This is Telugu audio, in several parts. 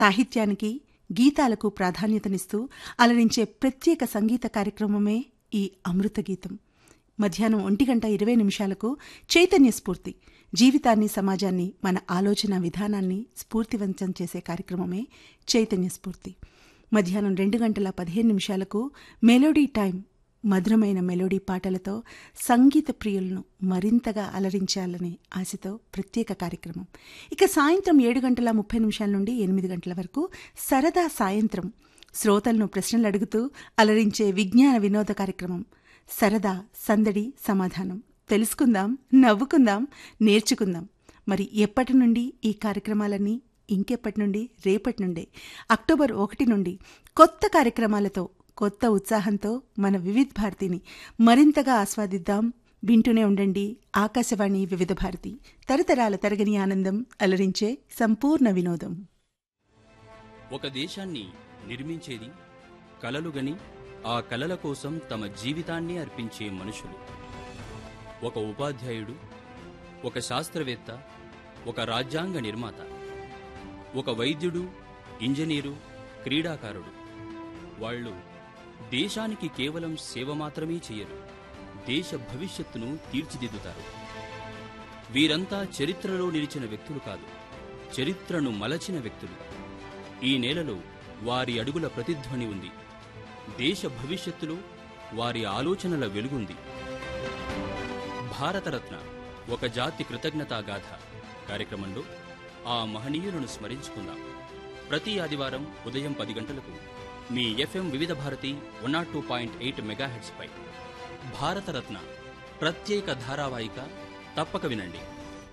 సాహిత్యానికి గీతాలకు ప్రాధాన్యతనిస్తూ అలరించే ప్రత్యేక సంగీత కార్యక్రమమే ఈ అమృత గీతం మధ్యాహ్నం ఒంటి గంట ఇరవై నిమిషాలకు చైతన్య స్ఫూర్తి జీవితాన్ని సమాజాన్ని మన ఆలోచన విధానాన్ని స్ఫూర్తివంతం చేసే కార్యక్రమమే చైతన్య స్ఫూర్తి మధ్యాహ్నం రెండు గంటల పదిహేను నిమిషాలకు మెలోడీ టైం మధురమైన మెలోడీ పాటలతో సంగీత ప్రియులను మరింతగా అలరించాలనే ఆశతో ప్రత్యేక కార్యక్రమం ఇక సాయంత్రం ఏడు గంటల ముప్పై నిమిషాల నుండి ఎనిమిది గంటల వరకు సరదా సాయంత్రం శ్రోతలను ప్రశ్నలు అడుగుతూ అలరించే విజ్ఞాన వినోద కార్యక్రమం సరదా సందడి సమాధానం తెలుసుకుందాం నవ్వుకుందాం నేర్చుకుందాం మరి ఎప్పటి నుండి ఈ కార్యక్రమాలన్నీ ఇంకెప్పటి నుండి రేపటి నుండే అక్టోబర్ ఒకటి నుండి కొత్త కార్యక్రమాలతో కొత్త ఉత్సాహంతో మన వివిధ భారతిని మరింతగా ఆస్వాదిద్దాం వింటూనే ఉండండి ఆకాశవాణి వివిధ భారతి తరతరాల తరగని ఆనందం అలరించే సంపూర్ణ వినోదం ఒక దేశాన్ని నిర్మించేది కలలుగని ఆ కలల కోసం తమ జీవితాన్ని అర్పించే మనుషులు ఒక ఉపాధ్యాయుడు ఒక శాస్త్రవేత్త ఒక రాజ్యాంగ నిర్మాత ఒక వైద్యుడు ఇంజనీరు క్రీడాకారుడు వాళ్ళు దేశానికి కేవలం సేవ మాత్రమే చేయరు దేశ భవిష్యత్తును తీర్చిదిద్దుతారు వీరంతా చరిత్రలో నిలిచిన వ్యక్తులు కాదు చరిత్రను మలచిన వ్యక్తులు ఈ నేలలో వారి అడుగుల ప్రతిధ్వని ఉంది దేశ భవిష్యత్తులో వారి ఆలోచనల వెలుగుంది భారతరత్న ఒక జాతి కృతజ్ఞతాగాథ కార్యక్రమంలో ఆ మహనీయులను స్మరించుకుందాం ప్రతి ఆదివారం ఉదయం పది గంటలకు మీ FM Vividh Bharati one nought two point eight మెగాహెట్స్పై భారతరత్న ప్రత్యేక ధారావాహిక తప్పక వినండి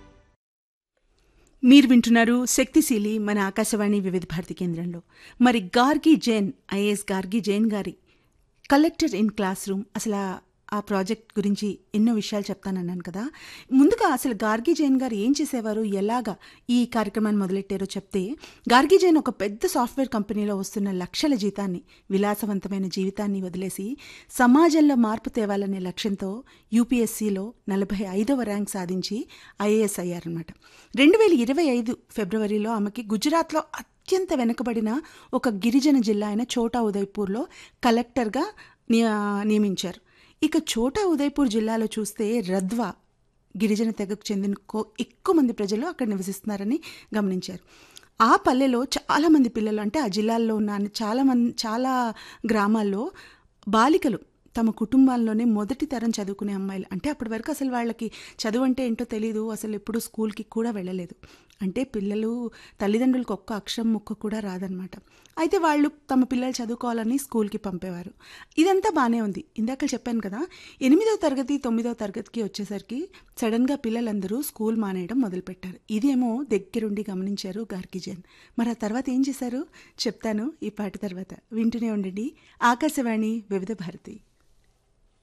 మీరు వింటున్నారు శక్తిశీలి మన ఆకాశవాణి వివిధ భారతి కేంద్రంలో మరి గార్గి జైన్ ఐఏఎస్ గార్గి జైన్ గారి కలెక్టర్ ఇన్ క్లాస్ రూమ్ అసలు ఆ- ఆ ప్రాజెక్ట్ గురించి ఎన్నో విషయాలు చెప్తానన్నాను కదా ముందుగా అసలు గార్గి జైన్ గారు ఏం చేసేవారు ఎలాగా ఈ కార్యక్రమాన్ని మొదలెట్టారో చెప్తే గార్గి జైన్ ఒక పెద్ద సాఫ్ట్వేర్ కంపెనీలో వస్తున్న లక్షల జీతాన్ని విలాసవంతమైన జీవితాన్ని వదిలేసి సమాజంలో మార్పు తేవాలనే లక్ష్యంతో యూపీఎస్సీలో నలభై ఐదవ ర్యాంక్ సాధించి ఐఏఎస్ అయ్యారనమాట రెండు వేల ఇరవై ఐదు ఫిబ్రవరిలో ఆమెకి గుజరాత్లో అత్యంత వెనుకబడిన ఒక గిరిజన జిల్లా అయిన చోటా ఉదయ్పూర్లో కలెక్టర్గా నియ- నియమించారు ఇక చోటా ఉదయ్పూర్ జిల్లాలో చూస్తే రద్వా గిరిజన తెగకు చెందిన కో- ఎక్కువ మంది ప్రజలు అక్కడ నివసిస్తున్నారని గమనించారు ఆ పల్లెలో చాలా మంది పిల్లలు అంటే ఆ జిల్లాల్లో ఉన్న అన్ని- చాలా మంది చాలా గ్రామాల్లో బాలికలు తమ కుటుంబాల్లోనే మొదటి తరం చదువుకునే అమ్మాయిలు అంటే అప్పటి వరకు అసలు వాళ్ళకి చదువు అంటే ఏంటో తెలియదు అసలు ఎప్పుడు స్కూల్కి కూడా వెళ్ళలేదు అంటే పిల్లలు తల్లిదండ్రులకు ఒక్క అక్షరం ముక్క కూడా రాదనమాట అయితే వాళ్ళు తమ పిల్లలు చదువుకోవాలని స్కూల్కి పంపేవారు ఇదంతా బాగానే ఉంది ఇందాక చెప్పాను కదా ఎనిమిదవ తరగతి తొమ్మిదవ తరగతికి వచ్చేసరికి సడన్గా పిల్లలందరూ స్కూల్ మానేయడం మొదలుపెట్టారు ఇదేమో దగ్గరుండి గమనించారు గార్గిజన్ మరి ఆ తర్వాత ఏం చేశారు చెప్తాను ఈ పాట తర్వాత వింటూనే ఉండండి ఆకాశవాణి వివిధ భారతి